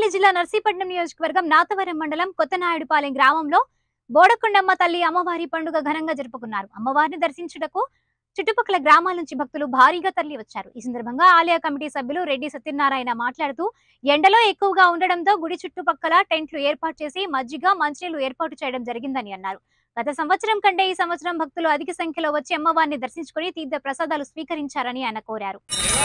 అనకాపల్లి జిల్లా నర్సీపట్నం నియోజకవర్గం నాతవరం మండలం కొత్తనాయుడుపాలెం గ్రామంలో బోడకొండమ్మ తల్లి అమ్మవారి పండుగ ఘనంగా జరుపుకున్నారు అమ్మవారిని దర్శించుటకు చుట్టుపక్కల గ్రామాల నుంచి భక్తులు భారీగా తరలి వచ్చారు ఈ సందర్భంగా ఆలయ కమిటీ సభ్యులు రెడ్డి సత్యనారాయణ మాట్లాడుతూ ఎండలో ఎక్కువగా ఉండడంతో గుడి చుట్టుపక్కల టెంట్లు ఏర్పాటు చేసి మజ్జిగ మంచినీళ్లు ఏర్పాటు చేయడం జరిగిందని అన్నారు గత సంవత్సరం కంటే ఈ సంవత్సరం భక్తులు అధిక సంఖ్యలో వచ్చి అమ్మవారిని దర్శించుకుని తీర్థ ప్రసాదాలు స్వీకరించారని ఆయన కోరారు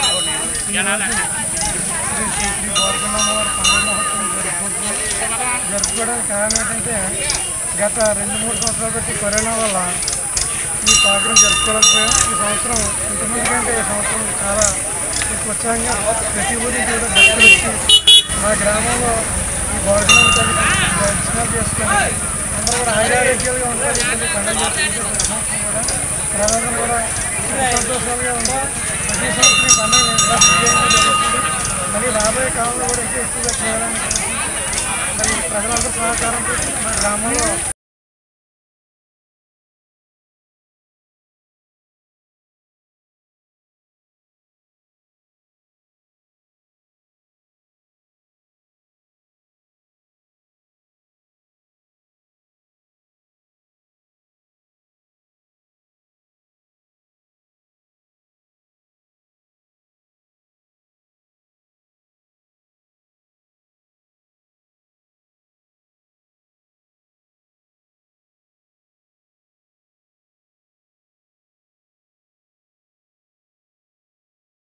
శ్రీ శ్రీ శ్రీ గోవర్ధనమ్మవారి పండుగ మహోత్సవం జరుపుకుంటున్నాం జరుపుకోవడానికి కారణం ఏంటంటే గత రెండు మూడు సంవత్సరాలు బట్టి కరోనా వల్ల ఈ ప్రోగ్రాం జరుపుకోలేకపోయాం ఈ సంవత్సరం ఇంతమంది కంటే ఈ సంవత్సరం చాలా ఎక్కువ ఉత్సాహంగా ప్రతి ఊరి నుంచి కూడా భక్తులు వచ్చి మా గ్రామంలో ఈ భోజనం తల్లి దర్శనాలు చేసుకొని అందరూ కూడా ఆయురారోగ్యాలుగా ఉంటారు కొన్ని పండుగ చేసుకుంటే ప్రతి సంవత్సరం కూడా ప్రజలు కూడా సుఖ సంతోషాలుగా ఉంటారు ప్రతి సంవత్సరం ఈ పండుగ ఇంకా విజయంగా జరుగుతుంది మరి రాబోయే కాలంలో కూడా ఇంకా ఎక్కువగా చేయాలని మరి ప్రజలందరూ సహకారంతో మా గ్రామంలో